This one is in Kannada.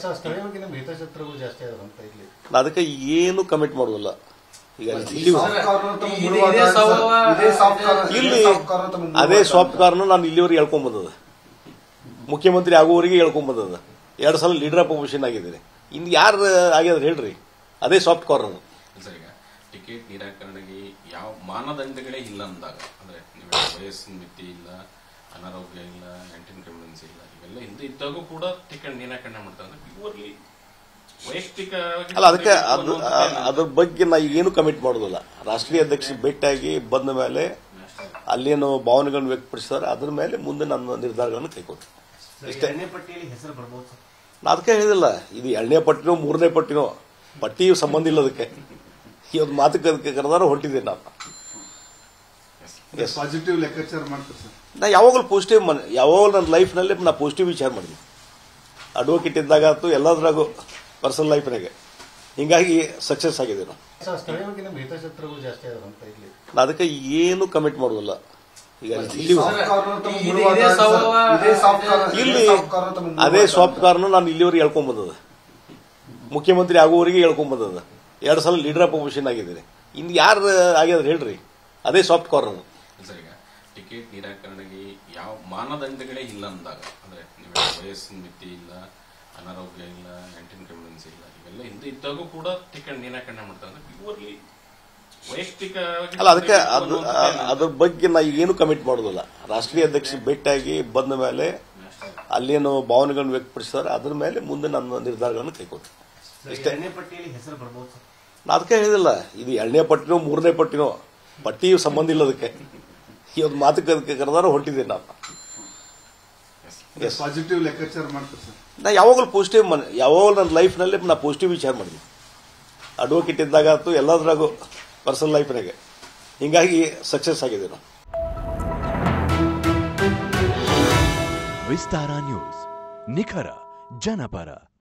ಸರ್ ಸ್ಥಳೀಯವಾಗಿ ನಮ್ಮ ಹಿತಶತ್ರುಗಳು ಜಾಸ್ತಿ ಆದ್ರು ಅಂತ ಇಲ್ಲಿ ನಾ ಅದಕ್ಕೆ ಏನು ಕಮೆಂಟ್ ಮಾಡುದಿಲ್ಲ ಈಗ ಇಲ್ಲಿ ಇಲ್ಲಿ ಅದೇ ಸಾಫ್ಟ್ ಕಾರ್ನ ನಾನು ಇಲ್ಲಿವರೆಗೆ ಹೇಳ್ಕೊಂಡ್ ಬಂದದ ಮುಖ್ಯಮಂತ್ರಿ ಆಗುವವರೆಗೆ ಹೇಳ್ಕೊಂಡ್ ಬಂದದ ಎರಡು ಸಲ ಲೀಡರ್ ಅಪೋಸಿಷನ್ ಆಗಿದ್ದೀನಿ ಇನ್ನು ಯಾರು ಆಗ್ಯದ್ರ ಹೇಳ್ರಿ ಅದೇ ಸಾಫ್ಟ್ ಕಾರ್ನರ್ ಸರ್ ಈಗ ಟಿಕೆಟ್ ನಿರಾಕರಣೆಗೆ ಯಾವ ಮಾನದಂಡಗಳೇ ಇಲ್ಲ ಅಂದಾಗ ಅಂದ್ರೆ ನೀವು ವಯಸ್ಸಿನ ಮಿತಿ ಇಲ್ಲ ಅನಾರೋಗ್ಯ ಇಲ್ಲ ಆಂಟಿ ಇನ್ಕಂಬೆನ್ಸಿ ಇಲ್ಲ ಇವೆಲ್ಲ ಹಿಂದೆ ಇದ್ದಾಗೂ ಕೂಡ ಟಿಕೆಟ್ ನಿರಾಕರಣೆ ಮಾಡ್ತಾರೆ ಅಂದ್ರೆ ಪ್ಯೂರ್ಲಿ ವೈಯಕ್ತಿಕ ಅಲ್ಲ ಅದಕ್ಕೆ ಅದು ಅದ್ರ ಬಗ್ಗೆ ನಾ ಏನು ಕಮೆಂಟ್ ಮಾಡೋದಿಲ್ಲ ರಾಷ್ಟ್ರೀಯ ಅಧ್ಯಕ್ಷ ಭೇಟಿಯಾಗಿ ಬಂದ ಮೇಲೆ ಅಲ್ಲೇನು ಭಾವನೆಗಳನ್ನು ವ್ಯಕ್ತಪಡಿಸಿದಾರೆ ಅದ್ರ ಮೇಲೆ ಮುಂದೆ ನನ್ನ ನಿರ್ಧಾರಗಳನ್ನು ಕೈಗೊಳ್ತೀನಿ ಇಷ್ಟೇ ಎರಡನೇ ಪಟ್ಟಿಯಲ್ಲಿ ಹೆಸರು ಬರ್ಬೋದು ಸರ್ ನಾ ಅದಕ್ಕೆ ಹೇಳಿದಿಲ್ಲ ಇದು ಎರಡನೇ ಪಟ್ಟಿನೋ ಮೂರನೇ ಪಟ್ಟಿನೋ ಪಟ್ಟಿ ಸಂಬಂಧ ಇಲ್ಲ ಅದಕ್ಕೆ ಇವತ್ತು ಮಾತುಕತೆ ಅದಕ್ಕೆ ಕರೆದಾರ ಹೊಂಟಿದ್ದೀನಿ ನಾನು Yes. ಪಾಸಿಟಿವ್ ಲೆಕ್ಕಾಚಾರ ಮಾಡ್ತಾರೆ ಸರ್ ನಾ ಯಾವಾಗಲೂ ಪಾಸಿಟಿವ್ ಮನ್ ಯಾವಾಗಲೂ ನನ್ನ ಲೈಫ್ನಲ್ಲಿ ನಾ ಪಾಸಿಟಿವ್ ವಿಚಾರ ಮಾಡಿದ್ವಿ ಅಡ್ವೊಕೇಟ್ ಇದ್ದಾಗ ಆಯ್ತು ಎಲ್ಲದ್ರಾಗೂ ಪರ್ಸನಲ್ ಲೈಫ್ನಾಗೆ ಹಿಂಗಾಗಿ ಸಕ್ಸಸ್ ಆಗಿದೆ ನಾವು ಸರ್ ಸ್ಥಳೀಯವಾಗಿ ನಮ್ಮ ಹಿತಶತ್ರುಗಳು ಜಾಸ್ತಿ ಆದ್ರು ಅಂತ ಇಲ್ಲಿ ನಾ ಅದಕ್ಕೆ ಏನು ಕಮೆಂಟ್ ಮಾಡೋದಿಲ್ಲ ಈಗ ಇಲ್ಲಿ ಇಲ್ಲಿ ಅದೇ ಸಾಫ್ಟ್ ಕಾರ್ನ ನಾನು ಇಲ್ಲಿವರೆಗೆ ಹೇಳ್ಕೊಂಡ್ ಬಂದದ ಮುಖ್ಯಮಂತ್ರಿ ಆಗುವವರೆಗೆ ಹೇಳ್ಕೊಂಡ್ ಬಂದದ ಎರಡು ಸಲ ಲೀಡರ್ ಅಪೋಸಿಷನ್ ಆಗಿದ್ದೀನಿ ಇನ್ನು ಯಾರು ಆಗ್ಯದ್ರ ಹೇಳ್ರಿ ಅದೇ ಸಾಫ್ಟ್ ಕಾರ್ನರ್ ಸರ್ ಈಗ ಟಿಕೆಟ್ ನಿರಾಕರಣೆಗೆ ಯಾವ ಮಾನದಂಡಗಳೇ ಇಲ್ಲ ಅಂದಾಗ ಅಂದ್ರೆ ನೀವು ವಯಸ್ಸಿನ ಮಿತಿ ಇಲ್ಲ ಅನಾರೋಗ್ಯ ಇಲ್ಲ ಆಂಟಿ ಇನ್ಕಂಬೆನ್ಸಿ ಇಲ್ಲ ಇವೆಲ್ಲ ಹಿಂದೆ ಇದ್ದಾಗೂ ಕೂಡ ಟಿಕೆಟ್ ನಿರಾಕರಣೆ ಮಾಡ್ತಾರೆ ಅಂದ್ರೆ ಪ್ಯೂರ್ಲಿ ವೈಯಕ್ತಿಕ ಅಲ್ಲ ಅದಕ್ಕೆ ಅದು ಅದ್ರ ಬಗ್ಗೆ ನಾ ಏನು ಕಮೆಂಟ್ ಮಾಡೋದಿಲ್ಲ ರಾಷ್ಟ್ರೀಯ ಅಧ್ಯಕ್ಷ ಭೇಟಿಯಾಗಿ ಬಂದ ಮೇಲೆ ಅಲ್ಲೇನು ಭಾವನೆಗಳನ್ನು ವ್ಯಕ್ತಪಡಿಸಿದಾರೆ ಅದ್ರ ಮೇಲೆ ಮುಂದೆ ನನ್ನ ನಿರ್ಧಾರಗಳನ್ನು ಕೈಗೊಳ್ತೀನಿ ಇಷ್ಟೇ ಎರಡನೇ ಪಟ್ಟಿಯಲ್ಲಿ ಹೆಸರು ಬರ್ಬೋದು ಸರ್ ನಾ ಅದಕ್ಕೆ ಹೇಳಿದಿಲ್ಲ ಇದು ಎರಡನೇ ಪಟ್ಟಿನೋ ಮೂರನೇ ಪಟ್ಟಿನೋ ಪಟ್ಟಿ ಸಂಬಂಧ ಇಲ್ಲ ಅದಕ್ಕೆ ಇವತ್ತು ಮಾತುಕತೆ ಕರೆದಾರ ಹೊಂಟಿದ್ದೀನಿ ನಾನು Yes. ಪಾಸಿಟಿವ್ ಲೆಕ್ಕಾಚಾರ ಮಾಡ್ತಾರೆ ಸರ್ ನಾ ಯಾವಾಗಲೂ ಪಾಸಿಟಿವ್ ಮನ್ ಯಾವಾಗಲೂ ನನ್ನ ಲೈಫ್ನಲ್ಲಿ ನಾ ಪಾಸಿಟಿವ್ ವಿಚಾರ ಮಾಡಿದ್ವಿ ಅಡ್ವೊಕೇಟ್ ಇದ್ದಾಗ ಆಯ್ತು ಎಲ್ಲದ್ರಾಗೂ ಪರ್ಸನಲ್ ಲೈಫ್ನಾಗೆ ಹಿಂಗಾಗಿ ಸಕ್ಸಸ್ ಆಗಿದೆ ನಾವು ವಿಸ್ತಾರ ನ್ಯೂಸ್ ನಿಖರ ಜನಪರ